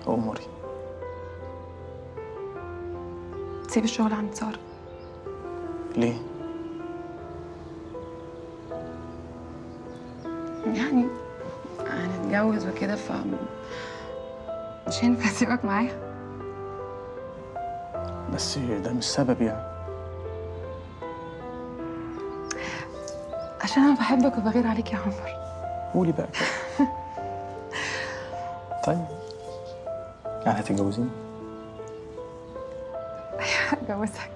أموري تسيب الشغل عند سارة ليه؟ يعني هنتجوز وكده ف مش هينفع اسيبك معايا بس ده مش سبب يعني عشان انا بحبك وبغير عليك يا عمر قولي بقى كده طيب يعني هتتجوزيني؟ هتجوزك